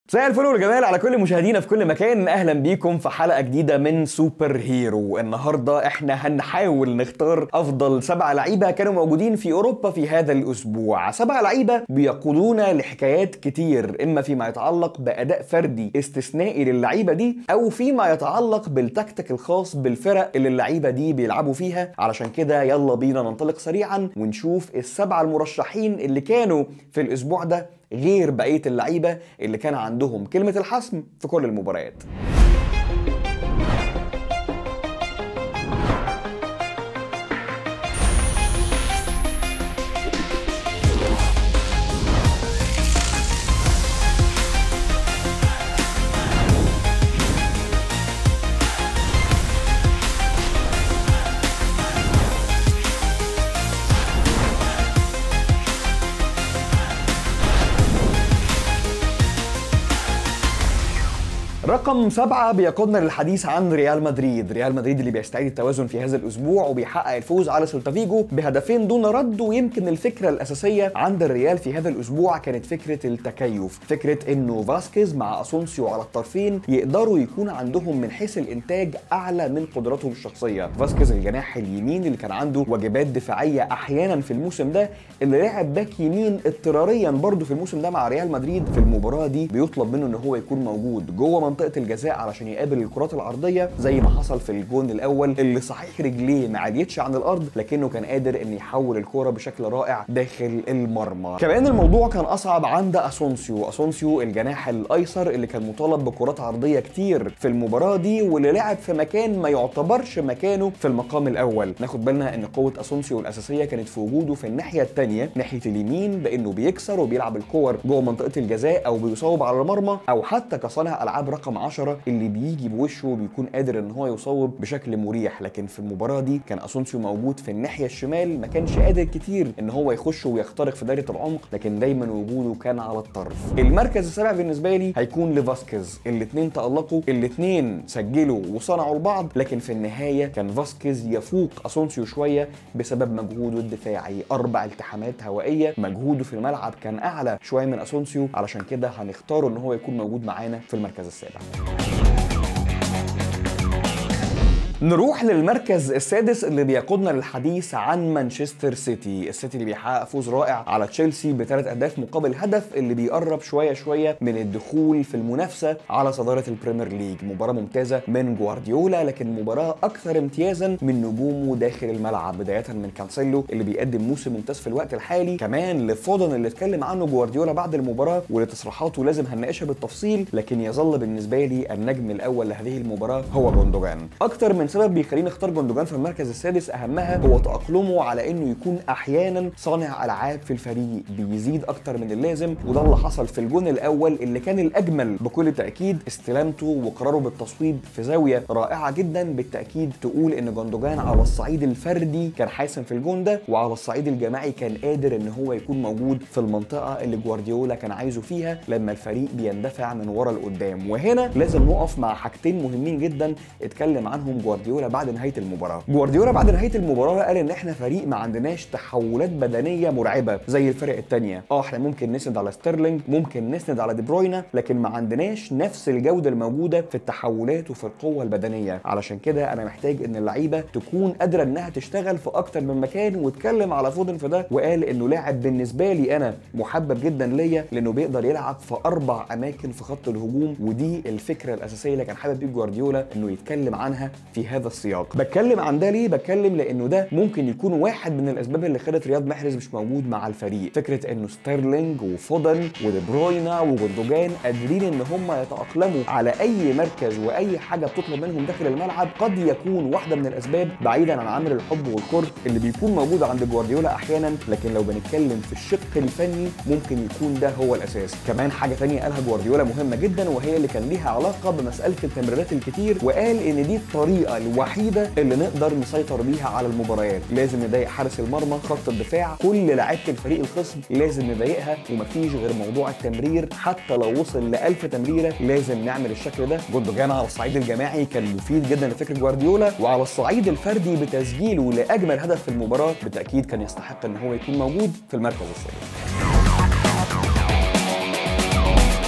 مساء الفل والجمال على كل مشاهدينا في كل مكان اهلا بيكم في حلقه جديده من سوبر هيرو النهارده احنا هنحاول نختار افضل سبعة لعيبه كانوا موجودين في اوروبا في هذا الاسبوع سبعة لعيبه بيقودونا لحكايات كتير اما فيما يتعلق باداء فردي استثنائي للعيبه دي او فيما يتعلق بالتكتيك الخاص بالفرق اللي اللعيبه دي بيلعبوا فيها علشان كده يلا بينا ننطلق سريعا ونشوف السبعه المرشحين اللي كانوا في الاسبوع ده غير بقيه اللعيبه اللي كان عندهم كلمه الحسم في كل المباريات رقم سبعة بيقودنا للحديث عن ريال مدريد ريال مدريد اللي بيستعيد التوازن في هذا الأسبوع وبيحقق الفوز على سيلتا فيجو بهدفين دون رد ويمكن الفكرة الأساسية عند الريال في هذا الأسبوع كانت فكرة التكيف فكرة إنه فاسكيز مع أسونسيو على الطرفين يقدروا يكون عندهم من حيث الإنتاج أعلى من قدراتهم الشخصية فاسكيز الجناح اليمين اللي كان عنده واجبات دفاعية أحيانا في الموسم ده اللي لعب باك يمين اضطراريا برضه في الموسم ده مع ريال مدريد في المباراة دي بيطلب منه إن هو يكون موجود جوه منطقه الجزاء علشان يقابل الكرات العرضيه زي ما حصل في الجون الاول اللي صحيح رجليه ما عديتش عن الارض لكنه كان قادر ان يحول الكره بشكل رائع داخل المرمى كمان الموضوع كان اصعب عند اسونسيو اسونسيو الجناح الايسر اللي كان مطالب بكرات عرضيه كتير في المباراه دي واللي لعب في مكان ما يعتبرش مكانه في المقام الاول ناخد بالنا ان قوه اسونسيو الاساسيه كانت في وجوده في الناحيه الثانيه ناحيه اليمين بانه بيكسر وبيلعب الكور جوه منطقه الجزاء او بيصوب على المرمى او حتى كصانع العاب رقم 10 اللي بيجي بوشه وبيكون قادر ان هو يصوب بشكل مريح لكن في المباراه دي كان اسونسيو موجود في الناحيه الشمال ما كانش قادر كتير ان هو يخش ويخترق في دايره العمق لكن دايما وجوده كان على الطرف المركز السابع بالنسبه لي هيكون لفاسكيز الاثنين تالقوا الاثنين سجلوا وصنعوا لبعض لكن في النهايه كان فاسكيز يفوق اسونسيو شويه بسبب مجهوده الدفاعي اربع التحامات هوائيه مجهوده في الملعب كان اعلى شويه من اسونسيو علشان كده هنختاره ان هو يكون موجود معانا في المركز السابع نروح للمركز السادس اللي بيقودنا للحديث عن مانشستر سيتي السيتي اللي بيحقق فوز رائع على تشيلسي بثلاث اهداف مقابل هدف اللي بيقرب شويه شويه من الدخول في المنافسه على صداره البريمير ليج مباراه ممتازه من جوارديولا لكن مباراه اكثر امتيازا من نجومه داخل الملعب بدايه من كانسيلو اللي بيقدم موسم ممتاز في الوقت الحالي كمان لفودن اللي اتكلم عنه جوارديولا بعد المباراه ولتصريحاته لازم هنناقشها بالتفصيل لكن يظل بالنسبه لي النجم الاول لهذه المباراه هو جوندوجان اكتر من سبب بيخليني اختار جوندوجان في المركز السادس اهمها هو تاقلمه على انه يكون احيانا صانع العاب في الفريق بيزيد اكتر من اللازم وده اللي حصل في الجون الاول اللي كان الاجمل بكل تاكيد استلامته وقراره بالتصويب في زاويه رائعه جدا بالتاكيد تقول ان جوندوجان على الصعيد الفردي كان حاسم في الجون ده وعلى الصعيد الجماعي كان قادر ان هو يكون موجود في المنطقه اللي جوارديولا كان عايزه فيها لما الفريق بيندفع من ورا لقدام وهنا لازم نقف مع حاجتين مهمين جدا اتكلم عنهم جوارديولا بعد نهايه المباراه جوارديولا بعد نهايه المباراه قال ان احنا فريق ما عندناش تحولات بدنيه مرعبه زي الفرق الثانيه اه احنا ممكن نسند على ستيرلينج ممكن نسند على دي بروينا لكن ما عندناش نفس الجوده الموجوده في التحولات وفي القوه البدنيه علشان كده انا محتاج ان اللعيبه تكون قادره انها تشتغل في اكتر من مكان واتكلم على فودن في ده وقال انه لاعب بالنسبه لي انا محبب جدا ليا لانه بيقدر يلعب في اربع اماكن في خط الهجوم ودي الفكره الاساسيه اللي كان حابب بيب جوارديولا انه يتكلم عنها في هذا السياق بتكلم عن ده ليه بتكلم لانه ده ممكن يكون واحد من الاسباب اللي خلت رياض محرز مش موجود مع الفريق فكره انه ستيرلينج وفودن ودي بروينا وجوندوجان قادرين ان هم يتاقلموا على اي مركز واي حاجه بتطلب منهم داخل الملعب قد يكون واحده من الاسباب بعيدا عن عامل الحب والكره اللي بيكون موجود عند جوارديولا احيانا لكن لو بنتكلم في الشق الفني ممكن يكون ده هو الاساس كمان حاجه ثانيه قالها جوارديولا مهمه جدا وهي اللي كان ليها علاقه بمساله التمريرات الكتير وقال ان دي الطريقه الوحيده اللي نقدر نسيطر بيها على المباريات لازم نضايق حارس المرمى خط الدفاع كل لعيبه الفريق الخصم لازم نضايقها ومفيش غير موضوع التمرير حتى لو وصل ل 1000 تمريره لازم نعمل الشكل ده جوندوجان على الصعيد الجماعي كان مفيد جدا لفكر جوارديولا وعلى الصعيد الفردي بتسجيله لاجمل هدف في المباراه بالتاكيد كان يستحق ان هو يكون موجود في المركز السادس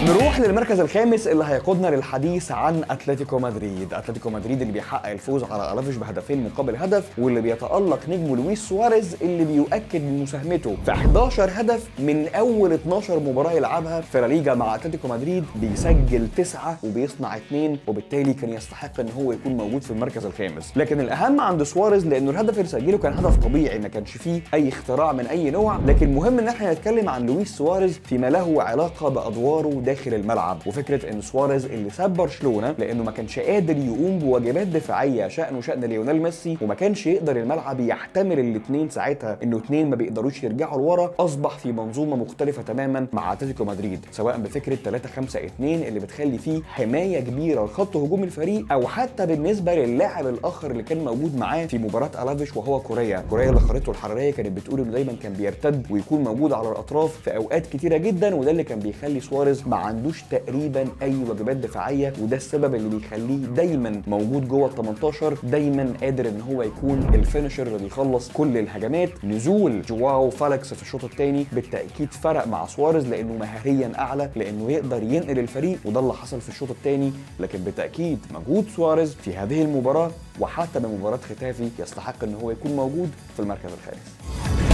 نروح للمركز الخامس اللي هيقودنا للحديث عن اتلتيكو مدريد اتلتيكو مدريد اللي بيحقق الفوز على الافيش بهدفين مقابل هدف واللي بيتالق نجمه لويس سواريز اللي بيؤكد من مساهمته في 11 هدف من اول 12 مباراه يلعبها في لا ليجا مع اتلتيكو مدريد بيسجل تسعه وبيصنع اثنين وبالتالي كان يستحق ان هو يكون موجود في المركز الخامس لكن الاهم عند سواريز لانه الهدف اللي سجله كان هدف طبيعي ما كانش فيه اي اختراع من اي نوع لكن مهم ان احنا نتكلم عن لويس سواريز فيما له علاقه بادواره داخل الملعب وفكره ان سواريز اللي ساب برشلونه لانه ما كانش قادر يقوم بواجبات دفاعيه شانه شان ليونيل ميسي وما كانش يقدر الملعب يحتمل الاثنين ساعتها انه اثنين ما بيقدروش يرجعوا لورا اصبح في منظومه مختلفه تماما مع اتلتيكو مدريد سواء بفكره 3 5 2 اللي بتخلي فيه حمايه كبيره لخط هجوم الفريق او حتى بالنسبه للاعب الاخر اللي كان موجود معاه في مباراه الافيش وهو كوريا كوريا اللي خريطته الحراريه كانت بتقول انه دايما كان بيرتد ويكون موجود على الاطراف في اوقات كتيره جدا وده اللي كان بيخلي سواريز ما عندوش تقريبا اي واجبات دفاعيه وده السبب اللي بيخليه دايما موجود جوه ال 18 دايما قادر ان هو يكون الفينشر اللي يخلص كل الهجمات نزول جواو فالكس في الشوط الثاني بالتاكيد فرق مع سواريز لانه مهاريا اعلى لانه يقدر ينقل الفريق وده اللي حصل في الشوط الثاني لكن بالتاكيد مجهود سواريز في هذه المباراه وحتى بمباراه ختافي يستحق ان هو يكون موجود في المركز الخامس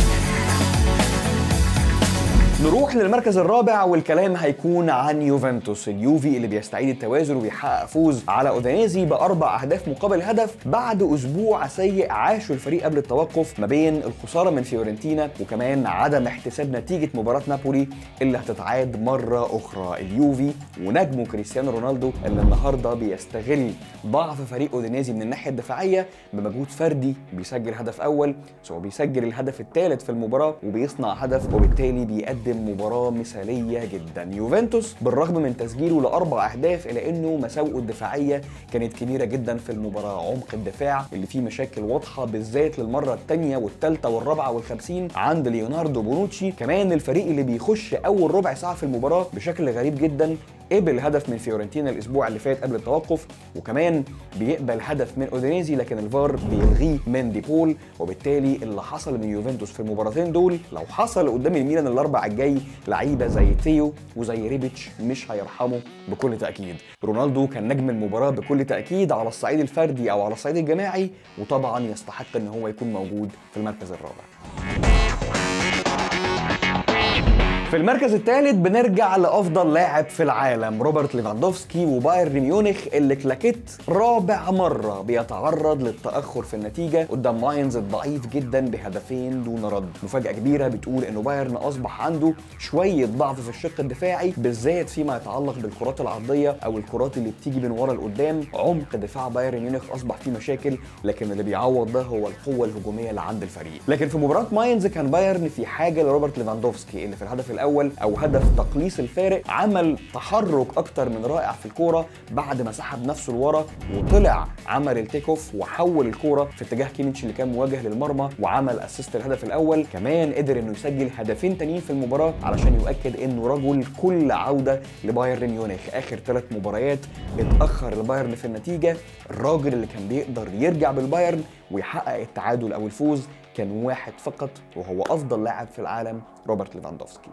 نروح للمركز الرابع والكلام هيكون عن يوفنتوس اليوفي اللي بيستعيد التوازن وبيحقق فوز على اودينيزي باربع اهداف مقابل هدف بعد اسبوع سيء عاشه الفريق قبل التوقف ما بين الخساره من فيورنتينا وكمان عدم احتساب نتيجه مباراه نابولي اللي هتتعاد مره اخرى اليوفي ونجمه كريستيانو رونالدو اللي النهارده بيستغل ضعف فريق اودينيزي من الناحيه الدفاعيه بمجهود فردي بيسجل هدف اول ثم بيسجل الهدف الثالث في المباراه وبيصنع هدف وبالتالي بيقدم قدم مباراة مثالية جدا يوفنتوس بالرغم من تسجيله لأربع أهداف إلا أنه مساوئه الدفاعية كانت كبيرة جدا في المباراة عمق الدفاع اللي فيه مشاكل واضحة بالذات للمرة الثانية والثالثة والرابعة والخمسين عند ليوناردو بونوتشي كمان الفريق اللي بيخش أول ربع ساعة في المباراة بشكل غريب جدا قبل هدف من فيورنتينا الاسبوع اللي فات قبل التوقف وكمان بيقبل هدف من اودينيزي لكن الفار بيلغيه من ديبول وبالتالي اللي حصل من يوفنتوس في المباراتين دول لو حصل قدام الميلان الاربع الجاي لعيبه زي تيو وزي ريبيتش مش هيرحموا بكل تاكيد رونالدو كان نجم المباراه بكل تاكيد على الصعيد الفردي او على الصعيد الجماعي وطبعا يستحق ان هو يكون موجود في المركز الرابع في المركز الثالث بنرجع لافضل لاعب في العالم روبرت ليفاندوفسكي وبايرن ميونخ اللي كلاكيت رابع مره بيتعرض للتاخر في النتيجه قدام ماينز الضعيف جدا بهدفين دون رد مفاجاه كبيره بتقول انه بايرن اصبح عنده شويه ضعف في الشق الدفاعي بالذات فيما يتعلق بالكرات العرضيه او الكرات اللي بتيجي من ورا لقدام عمق دفاع بايرن ميونخ اصبح فيه مشاكل لكن اللي بيعوض ده هو القوه الهجوميه اللي عند الفريق لكن في مباراه ماينز كان بايرن في حاجه لروبرت ليفاندوفسكي اللي في الهدف الاول او هدف تقليص الفارق عمل تحرك اكتر من رائع في الكوره بعد ما سحب نفسه لورا وطلع عمل التيك اوف وحول الكوره في اتجاه كيميتش اللي كان مواجه للمرمى وعمل اسيست الهدف الاول كمان قدر انه يسجل هدفين تانيين في المباراه علشان يؤكد انه رجل كل عوده لبايرن ميونخ اخر ثلاث مباريات اتاخر البايرن في النتيجه الراجل اللي كان بيقدر يرجع بالبايرن ويحقق التعادل او الفوز كان واحد فقط وهو افضل لاعب في العالم روبرت ليفاندوفسكي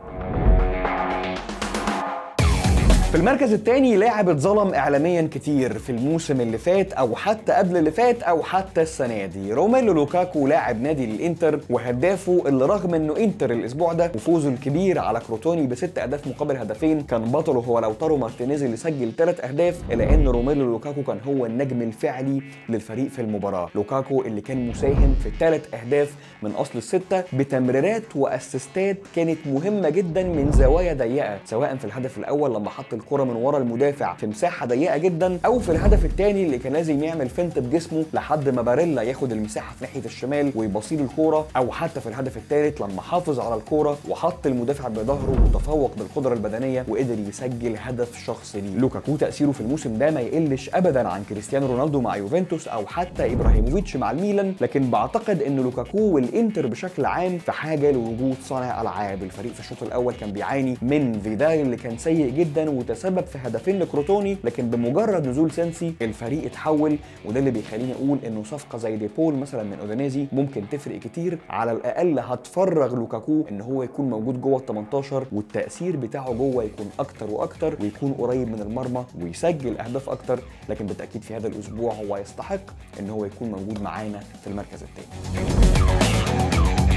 في المركز الثاني لاعب اتظلم اعلاميا كتير في الموسم اللي فات او حتى قبل اللي فات او حتى السنه دي روميلو لوكاكو لاعب نادي الانتر وهدافه اللي رغم انه انتر الاسبوع ده وفوزه الكبير على كروتوني بست اهداف مقابل هدفين كان بطله هو لوتارو مارتينيز اللي سجل ثلاث اهداف الا ان روميلو لوكاكو كان هو النجم الفعلي للفريق في المباراه لوكاكو اللي كان مساهم في ثلاث اهداف من اصل السته بتمريرات واسيستات كانت مهمه جدا من زوايا ضيقه سواء في الهدف الاول لما حط الكره من ورا المدافع في مساحه ضيقه جدا او في الهدف الثاني اللي كان لازم يعمل فنت بجسمه لحد ما باريلا ياخد المساحه في ناحيه الشمال ويبصيل الكوره او حتى في الهدف الثالث لما حافظ على الكوره وحط المدافع بظهره وتفوق بالقدره البدنيه وقدر يسجل هدف شخصي ليه لوكاكو تاثيره في الموسم ده ما يقلش ابدا عن كريستيانو رونالدو مع يوفنتوس او حتى ابراهيموفيتش مع الميلان لكن بعتقد ان لوكاكو والانتر بشكل عام في حاجه لوجود صانع العاب الفريق في الشوط الاول كان بيعاني من فيدال اللي كان سيء جدا وتسبب في هدفين لكروتوني لكن بمجرد نزول سنسي الفريق اتحول وده اللي بيخليني اقول انه صفقه زي ديبول مثلا من اودينيزي ممكن تفرق كتير على الاقل هتفرغ لوكاكو ان هو يكون موجود جوه ال 18 والتاثير بتاعه جوه يكون اكتر واكتر ويكون قريب من المرمى ويسجل اهداف اكتر لكن بالتاكيد في هذا الاسبوع هو يستحق ان هو يكون موجود معانا في المركز الثاني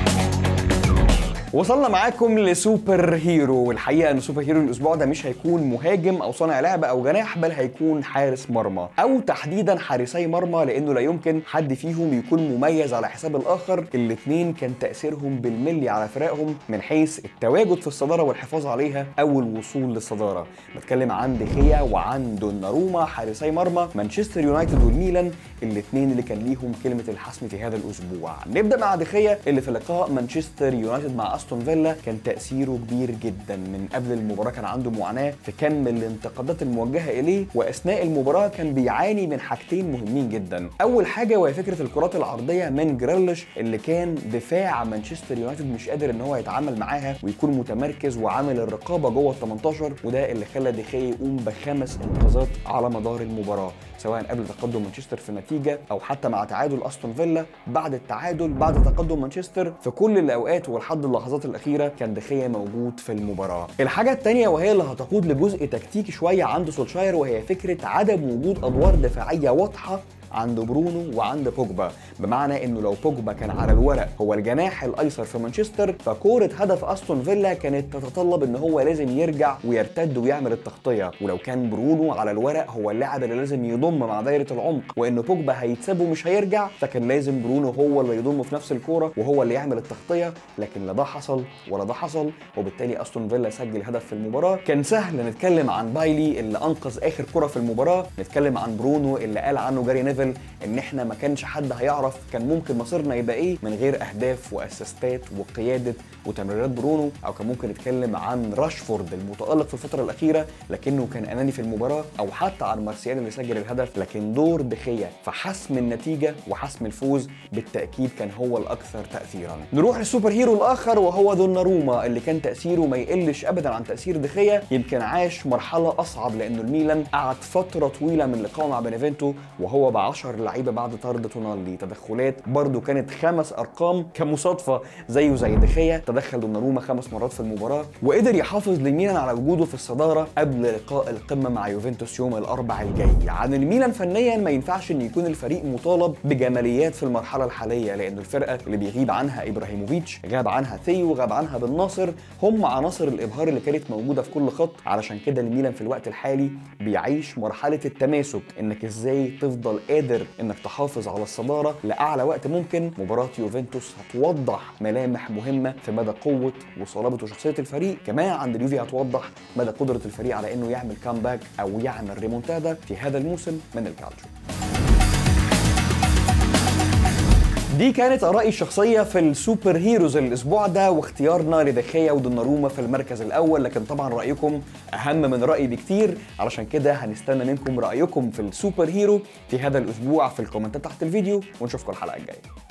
وصلنا معاكم لسوبر هيرو والحقيقه ان سوبر هيرو الاسبوع ده مش هيكون مهاجم او صانع لعب او جناح بل هيكون حارس مرمى او تحديدا حارسي مرمى لانه لا يمكن حد فيهم يكون مميز على حساب الاخر الاثنين كان تاثيرهم بالملي على فرقهم من حيث التواجد في الصداره والحفاظ عليها او الوصول للصداره بتكلم عن دخيا وعن دوناروما حارسي مرمى مانشستر يونايتد والميلان الاثنين اللي كان ليهم كلمه الحسم في هذا الاسبوع نبدا مع دخيا اللي في لقاء مانشستر يونايتد مع استون فيلا كان تاثيره كبير جدا من قبل المباراه كان عنده معاناه في كم الانتقادات الموجهه اليه واثناء المباراه كان بيعاني من حاجتين مهمين جدا اول حاجه وهي فكره الكرات العرضيه من جريليش اللي كان دفاع مانشستر يونايتد مش قادر ان هو يتعامل معاها ويكون متمركز وعامل الرقابه جوه ال 18 وده اللي خلى دخيا يقوم بخمس انقاذات على مدار المباراه سواء قبل تقدم مانشستر في النتيجه او حتى مع تعادل استون فيلا بعد التعادل بعد تقدم مانشستر في كل الاوقات ولحد اللحظات الاخيره كان دخيا موجود في المباراه الحاجه الثانيه وهي اللي هتقود لجزء تكتيكي شويه عند سولشاير وهي فكره عدم وجود ادوار دفاعيه واضحه عند برونو وعند بوجبا بمعنى انه لو بوجبا كان على الورق هو الجناح الايسر في مانشستر فكوره هدف استون فيلا كانت تتطلب ان هو لازم يرجع ويرتد ويعمل التغطيه ولو كان برونو على الورق هو اللاعب اللي لازم يضم مع دايره العمق وان بوجبا هيتساب ومش هيرجع فكان لازم برونو هو اللي يضم في نفس الكوره وهو اللي يعمل التغطيه لكن لا ده حصل ولا ده حصل وبالتالي استون فيلا سجل هدف في المباراه كان سهل نتكلم عن بايلي اللي انقذ اخر كره في المباراه نتكلم عن برونو اللي قال عنه جاري نيفل ان احنا ما كانش حد هيعرف كان ممكن مصيرنا يبقى ايه من غير اهداف واسيستات وقياده وتمريرات برونو او كان ممكن نتكلم عن راشفورد المتالق في الفتره الاخيره لكنه كان اناني في المباراه او حتى عن مارسيال اللي سجل الهدف لكن دور دخيا في حسم النتيجه وحسم الفوز بالتاكيد كان هو الاكثر تاثيرا نروح للسوبر هيرو الاخر وهو دوناروما اللي كان تاثيره ما يقلش ابدا عن تاثير دخيا يمكن عاش مرحله اصعب لانه الميلان قعد فتره طويله من لقائه مع بينيفينتو وهو ب 10 لعيبه بعد طرد تونالي تدخلات برده كانت خمس ارقام كمصادفه زيه زي دخيا تدخل دوناروما خمس مرات في المباراه وقدر يحافظ للميلان على وجوده في الصداره قبل لقاء القمه مع يوفنتوس يوم الاربع الجاي عن الميلان فنيا ما ينفعش ان يكون الفريق مطالب بجماليات في المرحله الحاليه لان الفرقه اللي بيغيب عنها ابراهيموفيتش غاب عنها ثيو غاب عنها بن ناصر هم عناصر الابهار اللي كانت موجوده في كل خط علشان كده الميلان في الوقت الحالي بيعيش مرحله التماسك انك ازاي تفضل قادر انك تحافظ على الصداره لاعلى وقت ممكن مباراه يوفنتوس هتوضح ملامح مهمه في مدى قوه وصلابه وشخصيه الفريق كمان عند اليوفي هتوضح مدى قدره الفريق على انه يعمل كامباك او يعمل ريمونتادا في هذا الموسم من الكالتشو دي كانت ارائي الشخصيه في السوبر هيروز الاسبوع ده واختيارنا لدخيا ودوناروما في المركز الاول لكن طبعا رايكم اهم من رايي بكتير علشان كده هنستنى منكم رايكم في السوبر هيرو في هذا الاسبوع في الكومنتات تحت الفيديو ونشوفكم الحلقه الجايه